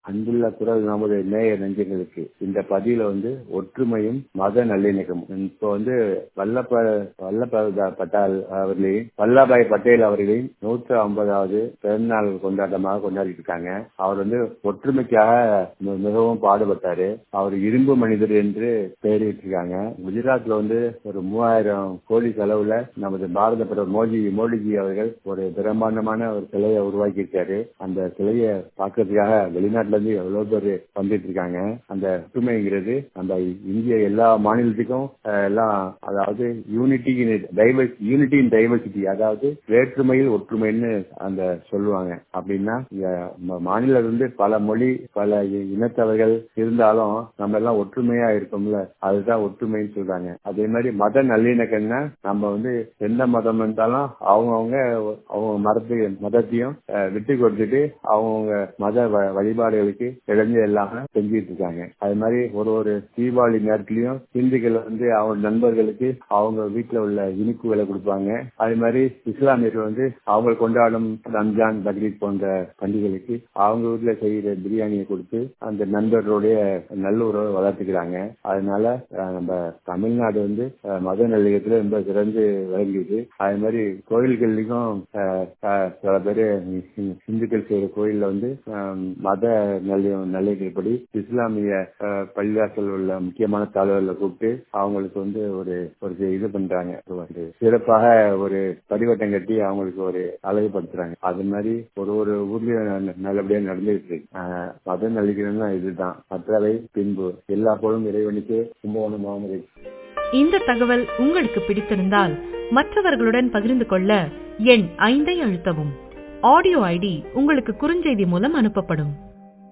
அன்புள்ள குரல் நமது நேய நெஞ்சங்களுக்கு இந்த பதிவுல வந்து ஒற்றுமையும் மத நல்லிணக்கமும் இப்போ வந்து வல்லப வல்லப பட்டால் அவர்களின் வல்லபாய் பட்டேல் அவர்களின் நூற்று ஐம்பதாவது பிறந்தநாள் கொண்டாட்டமாக கொண்டாடிட்டு இருக்காங்க அவர் வந்து ஒற்றுமைக்காக மி- மிகவும் பாடுபட்டாரு அவர் இரும்பு மனிதர் என்று பெயரிட்டிருக்காங்க குஜராத்ல வந்து ஒரு மூவாயிரம் கோடி செலவுல நமது பாரத பிரதமர் மோடி மோடிஜி அவர்கள் ஒரு பிரம்மாண்டமான ஒரு சிலையை உருவாக்கி இருக்காரு அந்த சிலையை பார்க்கறதுக்காக வெளிநாட்டுல இருந்து எவ்வளவு பேர் வந்துட்டு இருக்காங்க அந்த ஒற்றுமைங்கிறது அந்த இந்திய எல்லா மாநிலத்துக்கும் அஹ், எல்லாம் அதாவது unity diverse unity in diversity அதாவது வேற்றுமையில் ஒற்றுமைன்னு அந்த சொல்லுவாங்க அப்படின்னா இங்க ம- மாநிலம் வந்து பல மொழி பல இ- இனத்தவர்கள் இருந்தாலும் நம்ம எல்லாம் ஒற்றுமையா இருக்கோம்ல அதுதான் ஒற்றுமைன்னு சொல்றாங்க அதே மாதிரி மத நல்லிணக்கம்னா நம்ம வந்து எந்த மதம் இருந்தாலும் அவங்கவுங்க அவங்க மதத்து மதத்தையும் அஹ், விட்டு கொடுத்துட்டு அவங்கவுங்க மத வ- வழிபாடுகளுக்கு இழந்து எல்லாமே செஞ்சுட்டு இருக்காங்க அது மாதிரி ஒரு ஒரு தீபாவளி நேரத்திலயும் இந்துக்கள் வந்து அவங்க நண்பர்களுக்கு அவங்க வீட்டுல உள்ள இனிப்புகளை கொடுப்பாங்க அதே மாதிரி இஸ்லாமியர்கள் வந்து அவங்க கொண்டாடும் ரம்ஜான் பக்ரீத் போன்ற பண்டிகைகளுக்கு அவங்க வீட்டுல செய்யற பிரியாணியை கொடுத்து அந்த நண்பர்களுடைய நல்லுறவை வளர்த்துக்கிறாங்க அதனால அஹ், நம்ம தமிழ்நாடு வந்து அஹ், மத நல்லிணக்கத்துல ரொம்ப சிறந்து விளங்குது அதே மாதிரி கோயில்கள்லயும் அஹ், அஹ், சில பேரு ஹி- இந்துக்கள் செய்யற கோயில்ல வந்து அஹ், மத நல்ல நல்லிணக்கப்படி இஸ்லாமிய அஹ், பள்ளிவாசல் உள்ள முக்கியமான தலைவர்களை கூப்பிட்டு அவங்களுக்கு வந்து ஒரு ஒரு இது பண்றாங்க ஒரு சிறப்பாக ஒரு பரிவட்டம் கட்டி அவங்களுக்கு ஒரு அழகுபடுத்துறாங்க அது மாதிரி ஒரு ஒரு ஊர்லயும் ந- நல்லபடியா நடந்துட்டு இருக்கு அஹ், மத நல்லிக்கணும்னா இதுதான் மற்றவை பின்பு எல்லா போலும் இறைவனுக்கு கும்பகோணம் மாமரை இந்த தகவல் உங்களுக்கு பிடித்திருந்தால் மற்றவர்களுடன் பகிர்ந்து கொள்ள எண் ஐந்தை அழுத்தவும் ஆடியோ ஐடி உங்களுக்கு குறுஞ்செய்தி மூலம் அனுப்பப்படும்